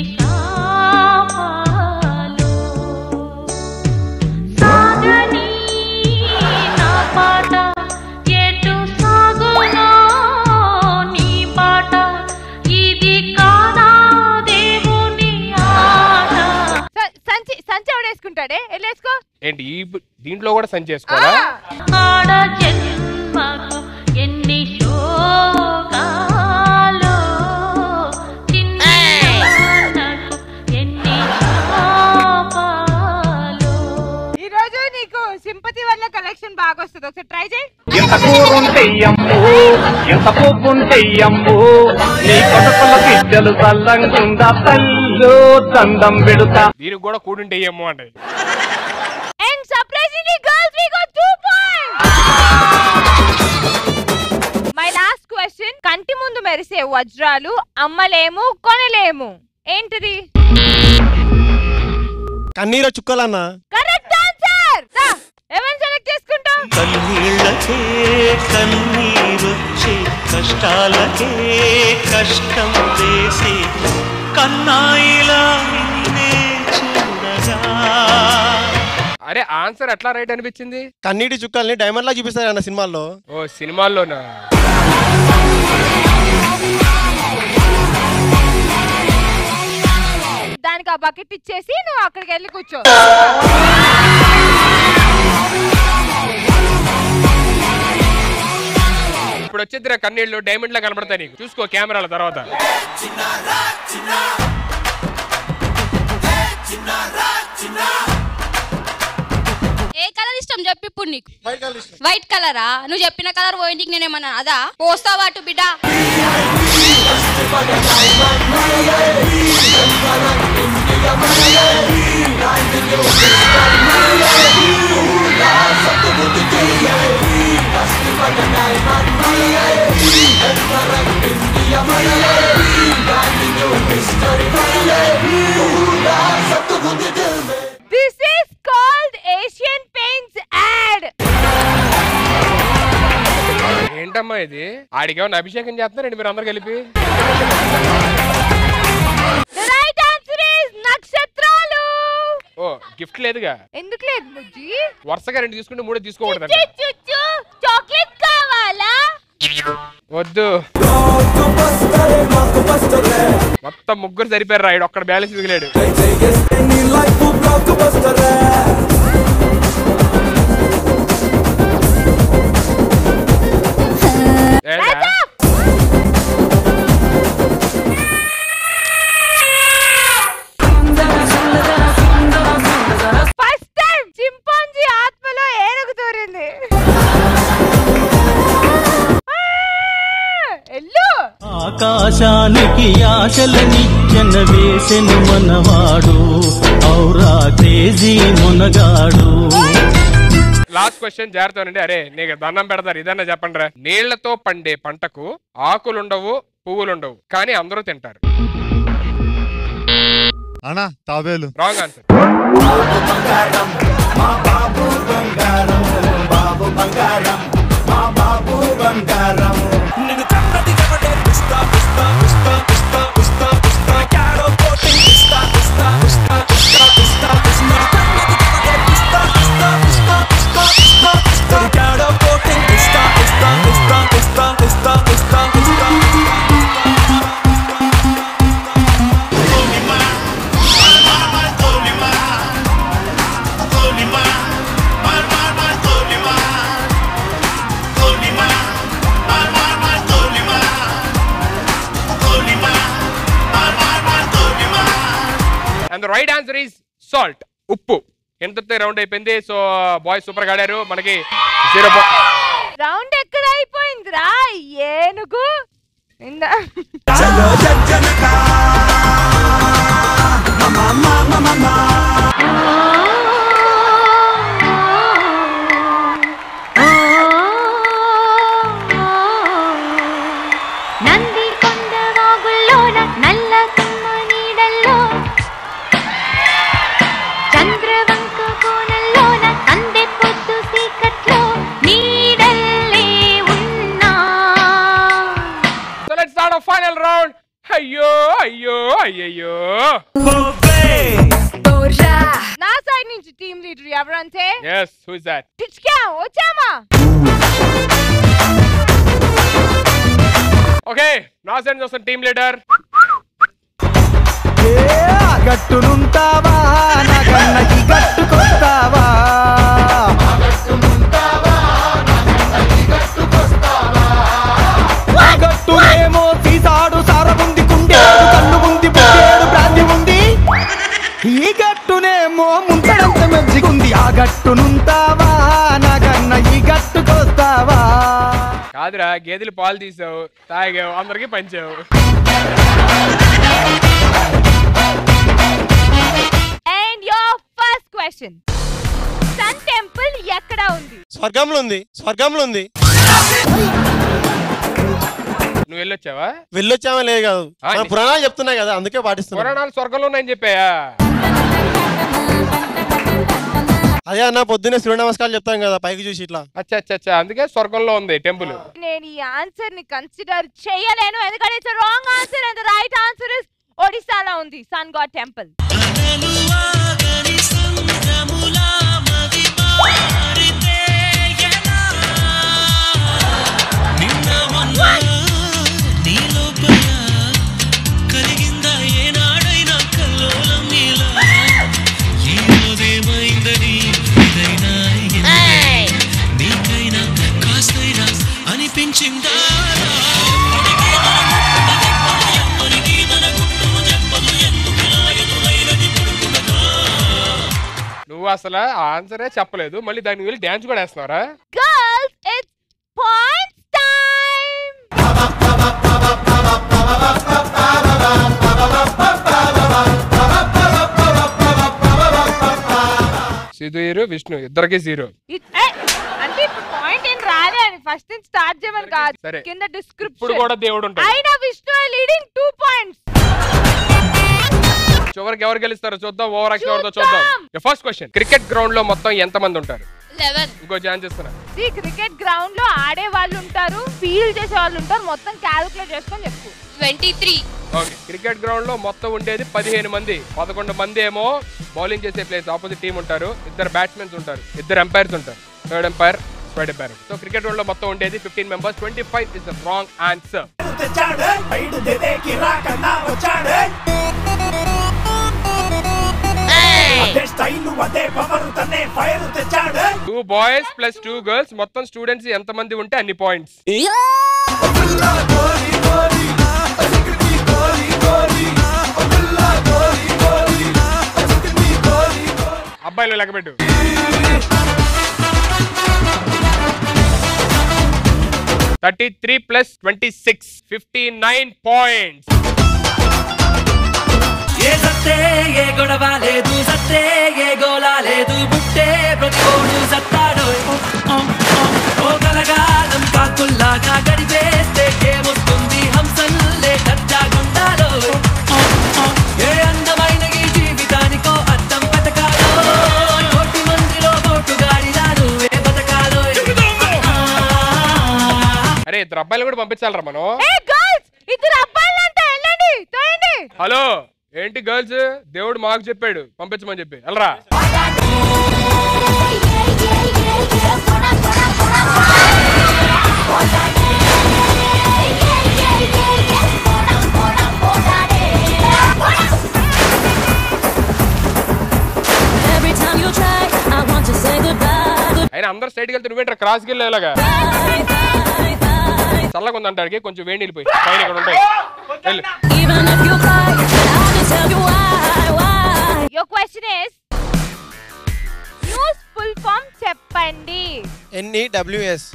Speaker 16: శాపాలో సాగని నా పాట ఎటు సాగునో నీ పాట ఇది కాదా దేవుని ఆట
Speaker 3: ఏంటి ఈ దీంట్లో కూడా సంచి చేసుకోవాలా
Speaker 16: ఆడ జన్మకు ఎన్ని శోకాలో చిన్ని నాన్నకు ఎన్ని శాపాలో
Speaker 2: ఈ రోజు నీకు సింపతి వల్ల కలెక్షన్ బాగా వస్తుంది ఒకసారి ట్రై చేయి
Speaker 12: ఎంత కూరుంటే అమ్ము ఎంత పువ్వుంటే అమ్ము నీ కొడుకుల బిడ్డలు చల్లంగుండా తల్లు దండం పెడుతా
Speaker 3: దీనికి కూడా కూడింటే ఏమో అంటే
Speaker 2: and surprisingly girls we got 2 points my last question కంటి ముందు మెరిసే వజ్రాలు అమ్మలేము కొనలేము ఏంటిది
Speaker 15: కన్నీరు చుక్కలన్నా
Speaker 2: కరెక్ట్ ఆన్సర్ ఎవరిని సెలెక్ట్ చేసుకుంటాం
Speaker 14: కన్నీళ్ళకే కన్నీరొచ్చే కష్టాలకే కష్టం వేసే కన్నాయిలా నిన్నే చూడగా
Speaker 3: అరే ఆన్సర్ ఎట్లా రైట్ అనిపించింది
Speaker 15: కన్నీటి చుక్కల్ని డైమండ్ లా చూపిస్తారు అన్న సినిమాల్లో
Speaker 3: ఓ సినిమాల్లోనా
Speaker 2: దానికి ఆ బకెట్ ఇచ్చేసి నువ్వు అక్కడికి వెళ్ళి కూర్చో
Speaker 3: ఇప్పుడు వచ్చేద్దరు కన్నీళ్ళు డైమండ్ లా కనబడతాయి నీకు చూసుకో కెమెరాల తర్వాత
Speaker 9: ఏ కలర్ ఇష్టం చెప్పు ఇప్పుడు నీకు వైట్ కలరా నువ్వు చెప్పిన కలర్ పోయింటికి నేనేమన్నా అదా పోస్తావా అటు బిడ్డ
Speaker 2: this is called Asian paints ad
Speaker 3: ఏంటమ్మా ఇది ఆడికి ఏమన్నా అభిషేకం చేస్తున్నారండి మీరు అందరు కలిపి
Speaker 2: ద రైట్ ఆన్సర్ ఇస్ నక్షత్రాలు
Speaker 3: ఓ గిఫ్ట్ లేదుగా
Speaker 2: ఎందుకు లేదు ముజ్జి
Speaker 3: వరుసగా రెండు తీసుకుంటే మూడే తీసుకోకూడదంట
Speaker 2: చుచ్చు చాక్లెట్ కావాలా
Speaker 3: వద్దు మొత్తం ముగ్గురు సరిపోయారు రాయుడు ఒక్కడ బ్యాలెన్స్ మిగిలాడు ఏంటా?
Speaker 2: ఫస్ట్ టైం చింపాంజీ ఆత్మలో ఏనుగు తోరింది ఎల్లు
Speaker 14: ఆకాశానికి ఆశలనిచ్చెన వేసెను మనవాడు ఔరా తేజీ మునగాడు
Speaker 3: లాస్ట్ క్వశ్చన్ జాగ్రత్త అరే నీకు దండం పెడతారు ఇదన్నా చెప్పండి రా నీళ్లతో పండే పంటకు ఆకులుండవు పువ్వులుండవు కానీ అందరూ తింటారు
Speaker 11: అన్నా తాబేలు
Speaker 3: wrong answer and the right answer is salt ఉప్పు ఎంతతో రౌండ్ అయిపోయింది సో బాయ్స్ సూపర్ ఆడారు మనకి జీరో
Speaker 2: రౌండ్ ఎక్కడ అయిపోయిందిరా ఏనుగు ఇందా
Speaker 16: నంది కొండ వాగుల్లోన నల్ల కమ్మ నీడల్లో చంద్రవంక కోణంలోన కందె పొద్దు సీకట్లో నీడల్లే ఉన్నా
Speaker 3: so let's start final round అయ్యో అయ్యో అయ్యయ్యో
Speaker 2: నా సైడ్ నుంచి టీం లీడర్ ఎవరంటే
Speaker 3: ఎస్ హూ ఇస్ దట్
Speaker 2: పిచ్కా వచ్చామా
Speaker 3: ఓకే నా సెండ్ వస్తున్న టీమ్ లీడర్
Speaker 19: గట్టునుంటావా నా కన్నకి గట్టుకొస్తావా ఆ గట్టునేమో సీసాడు సారముంది కుండేడు కన్ను ఉంది పుట్టేడు బ్రాంతి ఉంది ఈ గట్టునేమో ముంతడంత మెచ్చికుంది ఆ గట్టునుంటావా నా కన్న ఈ గట్టుకొస్తావా
Speaker 3: కాదురా గేదెలు పాలు తీసావు తాగావు అందరికి పంచావు
Speaker 2: and your first question sun temple ఎక్కడ ఉంది
Speaker 15: స్వర్గంలో ఉంది స్వర్గంలో ఉంది
Speaker 3: నువ్వు వెళ్ళొచ్చావా
Speaker 15: వెళ్ళొచ్చామా లేదు కాదు
Speaker 3: ఆ,
Speaker 15: మన
Speaker 3: నీ-
Speaker 15: పురాణాలు చెప్తున్నాయి కదా అందుకే పాటిస్తున్నా
Speaker 3: పురాణాలు స్వర్గంలో ఉన్నాయని చెప్పాయా
Speaker 15: అదే అన్న పొద్దున్నే సూర్య నమస్కారాలు చెప్తాం కదా పైకి చూసి ఇట్లా
Speaker 3: అచ్చా అచ్చా అచ్చా అందుకే స్వర్గంలో ఉంది టెంపుల్
Speaker 2: నేను ఈ ఆన్సర్ ని కన్సిడర్ చేయలేను ఎందుకంటే it's wrong answer and right answer is ఒడిశాలో ఉంది సన్ గాడ్ టెంపుల్
Speaker 20: కలిగిందా ఏనాడైనా కల్లోలం నీలా ఈ రోజేమైందని ఇదైనా ఎన్నడైనా నీకైనా కాస్తైనా అనిపించిందా
Speaker 3: నువ్వు అసలు ఆ ఆన్సరే చెప్పలేదు మళ్ళీ దానికి వెళ్ళి డ్యాన్స్ కూడా వేస్తున్నారా
Speaker 2: గర్ల్స్ ఇట్స్ పాయింట్స్ టైం
Speaker 3: సిధుయిరు విష్ణు ఇద్దరికి జీరో
Speaker 2: అంటే ఇప్పుడు పాయింట్ ఏం రాలే అని ఫస్ట్ నుంచి స్టార్ట్ చేయమని కాదు
Speaker 3: సరే.
Speaker 2: కింద
Speaker 3: ఇప్పుడు
Speaker 2: డిస్క్రిప్షన్
Speaker 3: కూడా దేవుడు ఉంటాడు
Speaker 2: అయినా విష్ణు లీడింగ్ టూ పాయింట్స్
Speaker 3: చివరికి ఎవరు గెలుస్తారో చూద్దాం ఓవర్ యాక్షన్ ఎవరితో చూద్దాం ఫస్ట్ క్వశ్చన్ క్రికెట్ గ్రౌండ్ లో మొత్తం ఎంత మంది ఉంటారు
Speaker 10: లెవెన్
Speaker 3: ఇంకో ఛాన్స్ ఇస్తున్నా
Speaker 2: ఈ క్రికెట్ గ్రౌండ్ లో ఆడే వాళ్ళు ఉంటారు ఫీల్ చేసే వాళ్ళు ఉంటారు మొత్తం క్యాలిక్యులేట్ చేసుకొని చెప్పు
Speaker 10: twenty three
Speaker 3: okay cricket ground లో మొత్తం ఉండేది పదిహేను మంది పదకొండు మంది ఏమో బౌలింగ్ చేసే ప్లేస్ ఆపోజిట్ టీం ఉంటారు ఇద్దరు బ్యాట్స్మెన్స్ ఉంటారు ఇద్దరు ఎంపైర్స్ ఉంటారు third umpire squad umpire so cricket ground లో మొత్తం ఉండేది fifteen members twenty five is the wrong answer two boys plus two girls మొత్తం స్టూడెంట్స్ ఎంత మంది ఉంటే అన్ని పాయింట్స్ అబ్బాయిలు లెక్కబెట్టు thirty three plus twenty six fifty nine points
Speaker 20: ఏ సత్తే ఏ గొడవ లేదు సత్తే ఏ గోళ లేదు బుట్టే ప్రతికోడు సత్తాడు ఓ కలగాలం కాకుల్లాగా గడిపేస్తే ఏమొస్తుంది హంసల్లే కచ్చాగుండాలో ఏ అందమైన ఈ జీవితానికో అర్థం పథకాలో కోటి మందిలో కోటుగాడిలాను ఏ పథకాలో
Speaker 3: అరే ఇద్దరు అబ్బాయిలు కూడా పంపించాలరా మనం
Speaker 2: ఏ గర్ల్స్ ఇద్దరు అబ్బాయిలు అంటే వెళ్ళండి తోయండి
Speaker 3: హలో ఏంటి గర్ల్స్ దేవుడు మాకు చెప్పాడు పంపించమని చెప్పి వెళ్ళరా
Speaker 21: Every time you try, I want to say goodbye.
Speaker 3: అయినా అందరు స్ట్రైట్ వెళ్తే నువ్వేంట్రా క్రాస్కి వెళ్ళేలాగా చల్లగా ఉందంటాడికి కొంచెం వేడి వెళ్ళిపోయి పైన ఇక్కడ ఉంటాయి వెళ్ళు
Speaker 21: Even if you cry, I'll just tell you why, why.
Speaker 2: Your question is news full form చెప్పండి
Speaker 15: ఎన్ని డబ్ల్యూఎస్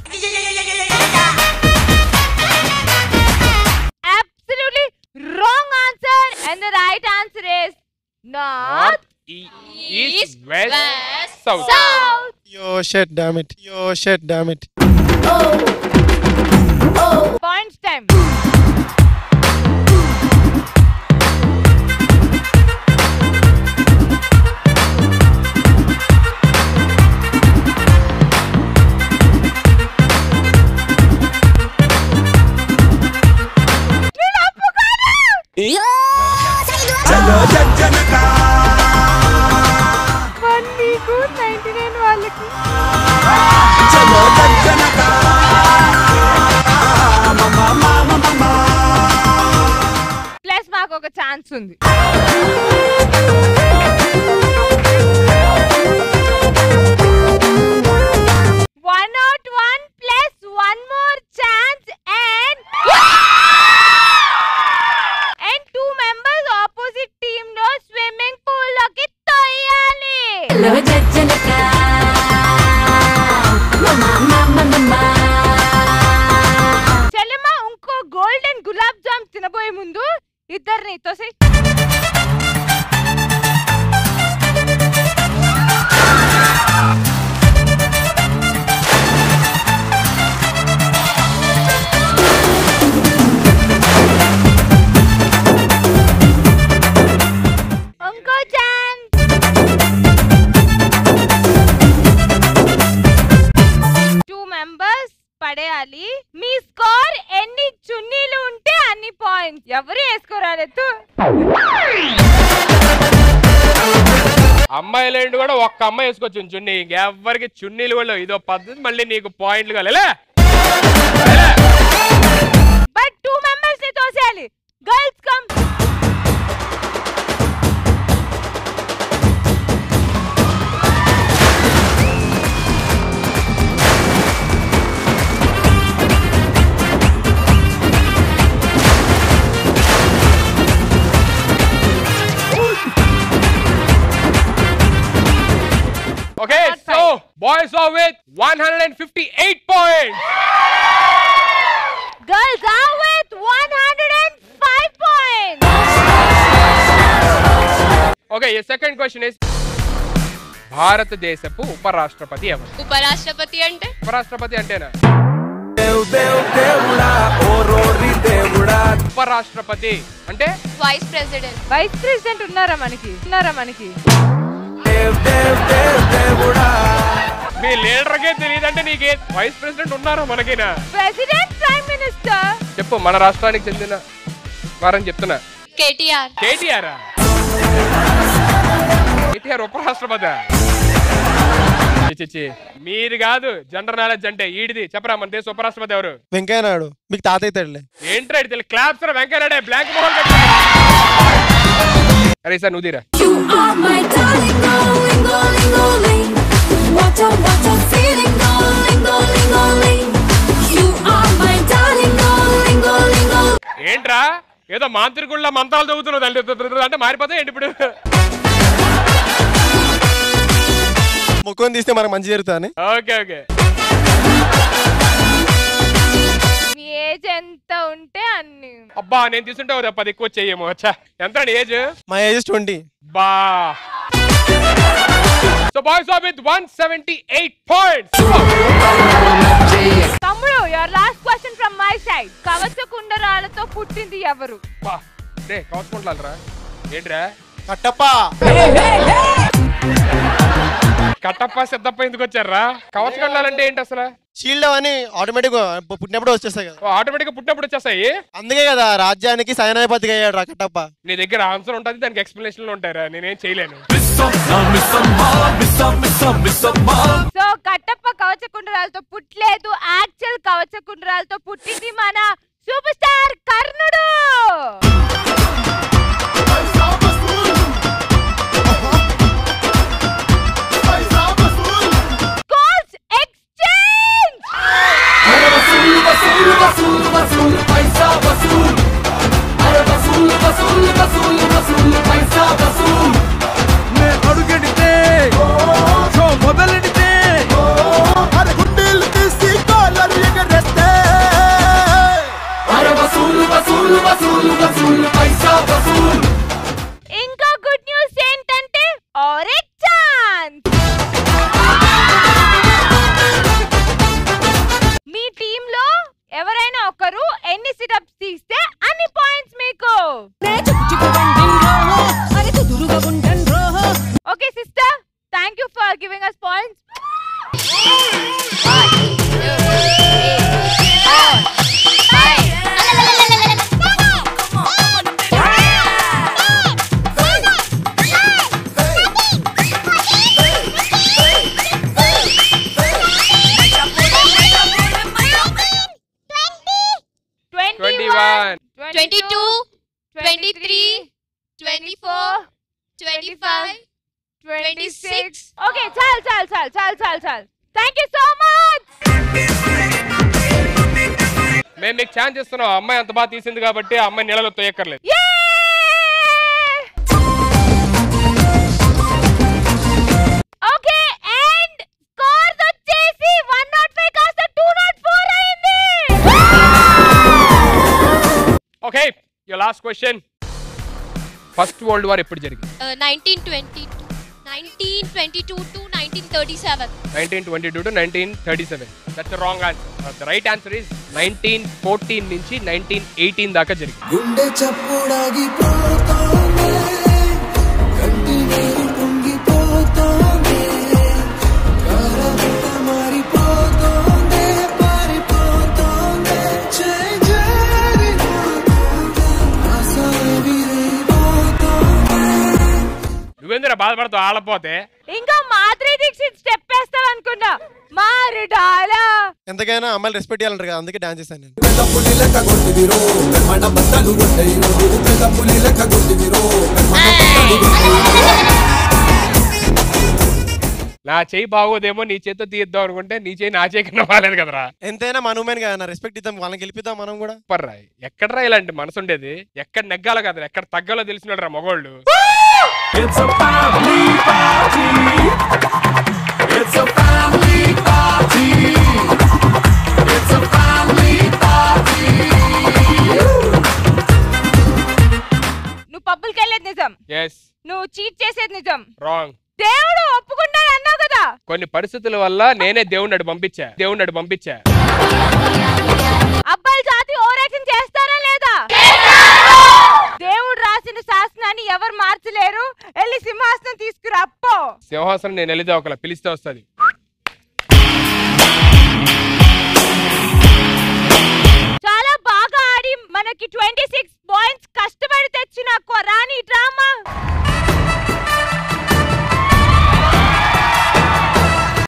Speaker 2: absolutely wrong answer and the right answer is north
Speaker 3: east west south
Speaker 2: south
Speaker 15: yo shut damn it yo shut damn it
Speaker 2: points time one మీకు ninety nine వాళ్ళకి plus మాకు ఒక chance ఉంది వేయాలి మీ score ఎన్ని చున్నీలు ఉంటే అన్ని పాయింట్స్ ఎవరు వేసుకోరాలేదు
Speaker 3: అమ్మాయిలు ఏంటి కూడా ఒక్క అమ్మాయి వేసుకోవచ్చు చున్నీ ఇంకెవ్వరికి చున్నీలు కూడా లేవు. ఇదో పద్ధతి మళ్ళీ నీకు పాయింట్లు కాలే
Speaker 2: బట్ టూ మెంబర్స్ ని తోసేయాలి girls come
Speaker 3: okay so boys are with 158 points
Speaker 2: girls are with 105 points
Speaker 3: okay ఈ సెకండ్ క్వశ్చన్ ఇస్ భారతదేశపు ఉపరాష్ట్రపతి ఎవరు
Speaker 13: ఉపరాష్ట్రపతి అంటే
Speaker 3: ఉపరాష్ట్రపతి అంటేనా ఉపరాష్ట్రపతి అంటే
Speaker 13: వైస్ ప్రెసిడెంట్
Speaker 2: వైస్ ప్రెసిడెంట్ ఉన్నారా మనకి ఉన్నారా మనకి
Speaker 3: మీ లీడర్కే తెలియదంటే నీకే వైస్ ప్రెసిడెంట్ ఉన్నారా మనకేనా
Speaker 2: ప్రెసిడెంట్ ప్రైమ్ మినిస్టర్
Speaker 3: చెప్పు మన రాష్ట్రానికి చెందిన వారని చెప్తున్నా
Speaker 13: కేటీఆర్
Speaker 3: కేటీఆర్ కేటీఆర్ ఉపరాష్ట్రపతి చిచ్చి మీరు కాదు జనరల్ నాలెడ్జ్ అంటే ఈడిది చెప్పరా మన దేశ ఉపరాష్ట్రపతి ఎవరు
Speaker 15: వెంకయ్య నాయుడు మీకు తాత అవుతాడులే
Speaker 3: ఏంట్రా ఇది తెలి క్లాప్స్ రా వెంకయ్యనాడే బ్లాంక్ మొహం కట్టు. అరే సార్ నువ్వు తీరా
Speaker 21: are my darling, darling, darling, darling. What a, what a feeling, darling, darling, darling. You are my darling, darling, darling, darling.
Speaker 3: ఏంట్రా ఏదో మాంత్రికుళ్ళ మంత్రాలు చదువుతున్నావు తల్లి అంటే మారిపోతాయి ఏంటి ఇప్పుడు
Speaker 15: ముఖం తీస్తే మనకు మంచి జరుగుతుంది
Speaker 3: ఓకే ఓకే
Speaker 2: మీ ఏజ్ ఎంత ఉంటే అన్ని
Speaker 3: అబ్బా నేను తీసుంటే ఒక పది ఎక్కువ చెయ్యేమో వచ్చా ఎంత ఏజ్
Speaker 15: మా ఏజ్ ట్వంటీ
Speaker 3: బా so boys are with 178 points
Speaker 2: తమ్ముడు your last question from my side కవచ కుండరాలతో పుట్టింది ఎవరు
Speaker 3: బా రే కవచుకుంటారా ఏంట్రా
Speaker 15: కట్టప్ప
Speaker 3: కట్టప్ప సిద్ధప్ప ఎందుకు వచ్చారా కవచకుండాలంటే ఏంటి అసలు
Speaker 15: షీల్డ్ అని ఆటోమేటిక్ పుట్టినప్పుడు వచ్చేస్తాయి కదా
Speaker 3: ఆటోమేటిక్ గా పుట్టినప్పుడు వచ్చేస్తాయి
Speaker 15: అందుకే కదా రాజ్యానికి సైనాధిపతిగా అయ్యాడు రా కట్టప్ప
Speaker 3: నీ దగ్గర ఆన్సర్ ఉంటుంది దానికి ఎక్స్ప్లెనేషన్లు ఉంటారా నేనేం చేయలేను
Speaker 2: సో కట్టప్ప కవచ కుండరాలతో పుట్టలేదు యాక్చువల్ కవచ కుండరాలతో పుట్టింది మన సూపర్ స్టార్ కర్ణుడు Calls exchange!
Speaker 19: అడుగెడితే షో మొదలెడితే
Speaker 1: అరే గుండెలు తీసి కాలరు ఎగరేస్తే
Speaker 2: ఇంకా గుడ్ న్యూస్ ఏంటంటే ఒరే ఛాన్స్ మీ టీమ్ లో ఎవరైనా ఒకరు ఎన్ని సిటప్స్ తీస్తే అన్ని పాయింట్స్ మీకు okay sister thank you for giving us points
Speaker 3: twenty one
Speaker 13: 22, 23, 24, 25, 26.
Speaker 2: Okay చాలు చాలు చాలు చాలు చాలు చాలు థ్యాంక్ యూ సో మచ్
Speaker 3: మేము మీకు ఛాన్స్ ఇస్తున్నాం అమ్మాయి అంత బాగా తీసింది కాబట్టి ఆ అమ్మాయి నీళ్ళలో తోయక్కర్లేదు
Speaker 2: ఓకే అండ్ స్కోర్స్ వచ్చేసి 105 కాస్త 204 అయింది
Speaker 3: okay your last question first world war ఎప్పుడు జరిగింది
Speaker 13: nineteen twenty nineteen twenty two to nineteen thirty seven
Speaker 3: nineteen twenty two to nineteen thirty seven that's wrong answer the right answer is nineteen fourteen నుంచి nineteen eighteen దాకా జరిగింది
Speaker 1: గుండె చప్పుడాగిపోతోంది కంటి నీరు పొంగిపోతోంది కారమంత మారిపోతోంది పారిపోతోంది
Speaker 3: ఎందుకురా బాధపడతావు ఆడపోతే
Speaker 2: ఇంకా మాధురి దీక్షిత్ స్టెప్ వేస్తావు అనుకున్నా మారుడాలా
Speaker 15: ఎంతకైనా అమ్మాయిలు రెస్పెక్ట్ చేయాలంటారు కదా అందుకే డాన్స్ చేశాను నేను
Speaker 3: నా చెయ్యి బాగోదేమో నీ చేత్తో తీద్దాం అనుకుంటే నీ చెయ్యి నా చేయి కింద బాగాలేదు కదరా
Speaker 15: ఎంతైనా మన ఉమెన్ కదా రెస్పెక్ట్ ఇద్దాం వాళ్ళని గెలిపిద్దాం మనం కూడా
Speaker 3: పర్రా ఎక్కడరా ఇలాంటి మనసు ఉండేది ఎక్కడ నెగ్గాలో కదా ఎక్కడ తగ్గాలో తెలిసినాడు రా మగోళ్ళు
Speaker 12: It's a family party. It's a family party. It's a family party.
Speaker 2: నువ్వు పబ్బులకి వెళ్ళేది నిజం
Speaker 3: ఎస్
Speaker 2: నువ్వు చీట్ చేసేది నిజం
Speaker 3: రాంగ్
Speaker 2: దేవుడు ఒప్పుకుంటాను అన్నావు కదా
Speaker 3: కొన్ని పరిస్థితుల వల్ల నేనే దేవుణ్ణి అటు పంపించా దేవుణ్ణి అటు పంపించా
Speaker 2: అబ్బాయిల జాతి ఓరాక్షన్ చేస్తారా లేదా దేవుడు రాసిన శాసనాన్ని ఎవరు మార్చలేరు వెళ్ళి సింహాసనం తీసుకురా అప్పో
Speaker 3: సింహాసనం నేను వెళితే ఒకలా పిలిస్తే వస్తుంది
Speaker 2: చాలా బాగా ఆడి మనకి ట్వంటీ సిక్స్ పాయింట్స్ కష్టపడి తెచ్చిన కొరాని డ్రామా